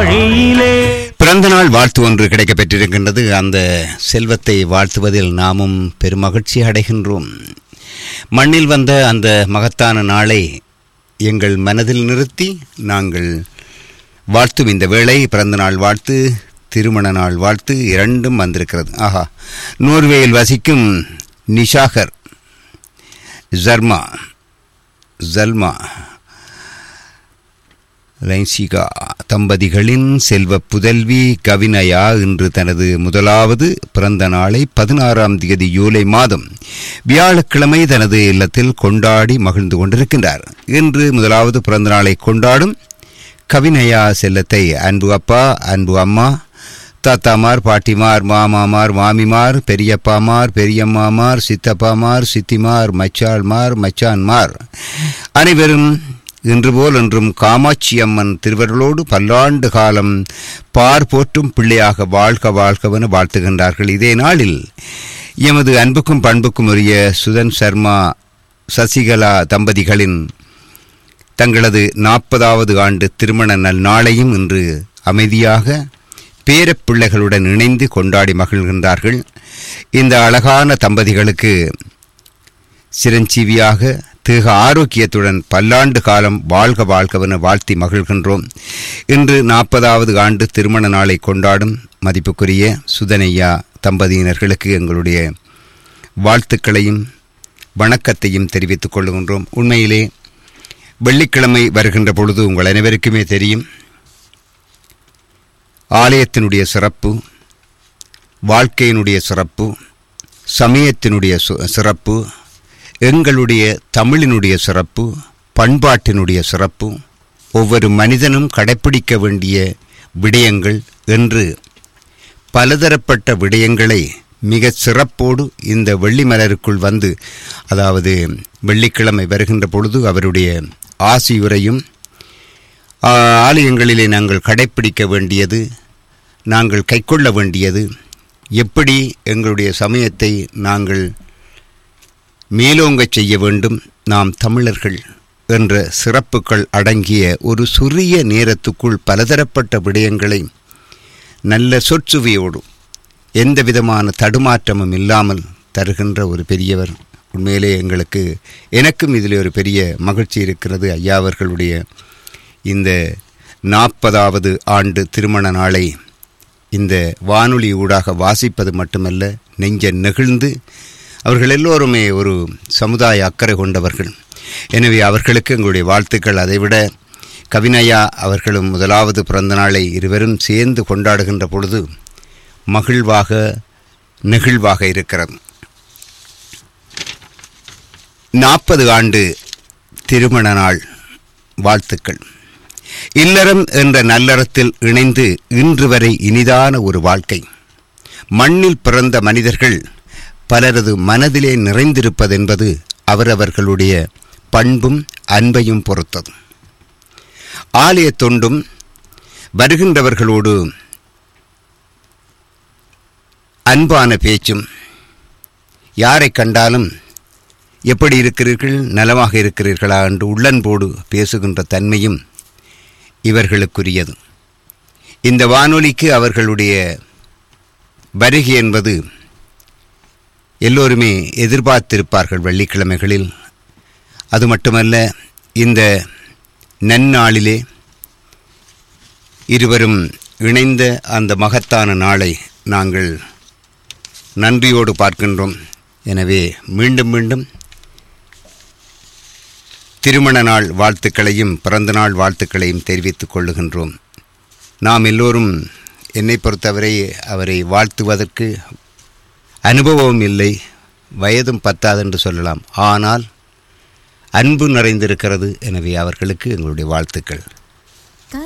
வழியிலே பிறந்த நாள் வாழ்த்து ஒன்று கிடைக்கப் பெற்றிருக்கின்றது அந்த செல்வத்தை வாழ்த்துவதில் நாமும் பெருமகிழ்ச்சி அடைகின்றோம் மண்ணில் வந்த அந்த மகத்தான நாளை எங்கள் மனதில் நிறுத்தி நாங்கள் வாழ்த்தும் இந்த வேளை பிறந்த நாள் வாழ்த்து திருமண நாள் வாழ்த்து இரண்டும் வந்திருக்கிறது ஆஹா நோர்வேயில் வசிக்கும் நிஷாகர் ஜர்மா ஜல்மா லைன்சிகா தம்பதிகளின் செல்வ புதல்வி கவினயா இன்று தனது முதலாவது பிறந்த நாளை பதினாறாம் தேதி ஜூலை மாதம் வியாழக்கிழமை தனது இல்லத்தில் கொண்டாடி மகிழ்ந்து கொண்டிருக்கின்றார் இன்று முதலாவது பிறந்த நாளை கொண்டாடும் கவினயா செல்லத்தை அன்பு அப்பா அன்பு அம்மா தாத்தாமார் பாட்டிமார் மாமாமார் மாமிமார் பெரியப்பாமார் பெரியம்மாமார் சித்தப்பாமார் சித்திமார் மச்சாள்மார் மச்சான்மார் அனைவரும் இன்று போல் என்றும் காமாட்சி அம்மன் திருவருளோடு பல்லாண்டு காலம் பார் போற்றும் பிள்ளையாக வாழ்க வாழ்கவென வாழ்த்துகின்றார்கள் இதே நாளில் எமது அன்புக்கும் பண்புக்கும் உரிய சுதன் சர்மா சசிகலா தம்பதிகளின் தங்களது நாற்பதாவது ஆண்டு திருமண நல்நாளையும் இன்று அமைதியாக பேரப்பிள்ளைகளுடன் இணைந்து கொண்டாடி மகிழ்கின்றார்கள் இந்த அழகான தம்பதிகளுக்கு சிரஞ்சீவியாக தேக ஆரோக்கியத்துடன் பல்லாண்டு காலம் வாழ்க வாழ்கவென வாழ்த்தி மகிழ்கின்றோம் இன்று நாற்பதாவது ஆண்டு திருமண நாளை கொண்டாடும் மதிப்புக்குரிய சுதனையா தம்பதியினர்களுக்கு எங்களுடைய வாழ்த்துக்களையும் வணக்கத்தையும் தெரிவித்துக் கொள்கின்றோம் உண்மையிலே வெள்ளிக்கிழமை வருகின்ற பொழுது உங்கள் அனைவருக்குமே தெரியும் ஆலயத்தினுடைய சிறப்பு வாழ்க்கையினுடைய சிறப்பு சமயத்தினுடைய சு- சிறப்பு எங்களுடைய தமிழினுடைய சிறப்பு பண்பாட்டினுடைய சிறப்பு ஒவ்வொரு மனிதனும் கடைப்பிடிக்க வேண்டிய விடயங்கள் என்று பலதரப்பட்ட விடயங்களை மிக சிறப்போடு இந்த வெள்ளி மலருக்குள் வந்து அதாவது வெள்ளிக்கிழமை வருகின்ற பொழுது அவருடைய ஆசியுரையும் ஆ, ஆலயங்களிலே நாங்கள் கடைப்பிடிக்க வேண்டியது நாங்கள் கைக்கொள்ள வேண்டியது எப்படி எங்களுடைய சமயத்தை நாங்கள் மேலோங்கச் செய்ய வேண்டும் நாம் தமிழர்கள் என்ற சிறப்புகள் அடங்கிய ஒரு சிறிய நேரத்துக்குள் பலதரப்பட்ட விடயங்களை நல்ல சொற்சுவையோடு எந்த விதமான தடுமாற்றமும் இல்லாமல் தருகின்ற ஒரு பெரியவர் உண்மையிலே எங்களுக்கு எனக்கும் இதில் ஒரு பெரிய மகிழ்ச்சி இருக்கிறது ஐயா அவர்களுடைய இந்த நாற்பதாவது ஆண்டு திருமண நாளை இந்த வானொலி ஊடாக வாசிப்பது மட்டுமல்ல நெஞ்ச நெகிழ்ந்து அவர்கள் எல்லோருமே ஒரு சமுதாய அக்கறை கொண்டவர்கள் எனவே அவர்களுக்கு எங்களுடைய வாழ்த்துக்கள் அதைவிட கவினயா அவர்களும் முதலாவது பிறந்த நாளை இருவரும் சேர்ந்து கொண்டாடுகின்ற பொழுது மகிழ்வாக நெகிழ்வாக இருக்கிறது நாற்பது ஆண்டு திருமண நாள் வாழ்த்துக்கள் இல்லறம் என்ற நல்லறத்தில் இணைந்து இன்று வரை இனிதான ஒரு வாழ்க்கை மண்ணில் பிறந்த மனிதர்கள் பலரது மனதிலே நிறைந்திருப்பதென்பது அவரவர்களுடைய பண்பும் அன்பையும் பொறுத்தது ஆலய தொண்டும் வருகின்றவர்களோடு அன்பான பேச்சும் யாரை கண்டாலும் எப்படி இருக்கிறீர்கள் நலமாக இருக்கிறீர்களா என்று உள்ளன்போடு பேசுகின்ற தன்மையும் இவர்களுக்குரியது இந்த வானொலிக்கு அவர்களுடைய வருகை என்பது எல்லோருமே எதிர்பார்த்திருப்பார்கள் வெள்ளிக்கிழமைகளில் அது மட்டுமல்ல இந்த நன்னாளிலே இருவரும் இணைந்த அந்த மகத்தான நாளை நாங்கள் நன்றியோடு பார்க்கின்றோம் எனவே மீண்டும் மீண்டும் திருமண நாள் வாழ்த்துக்களையும் பிறந்த நாள் வாழ்த்துக்களையும் தெரிவித்துக் கொள்ளுகின்றோம் நாம் எல்லோரும் என்னை பொறுத்தவரை அவரை வாழ்த்துவதற்கு அனுபவம் இல்லை வயதும் பத்தாதென்று சொல்லலாம் ஆனால் அன்பு நிறைந்திருக்கிறது எனவே அவர்களுக்கு எங்களுடைய வாழ்த்துக்கள்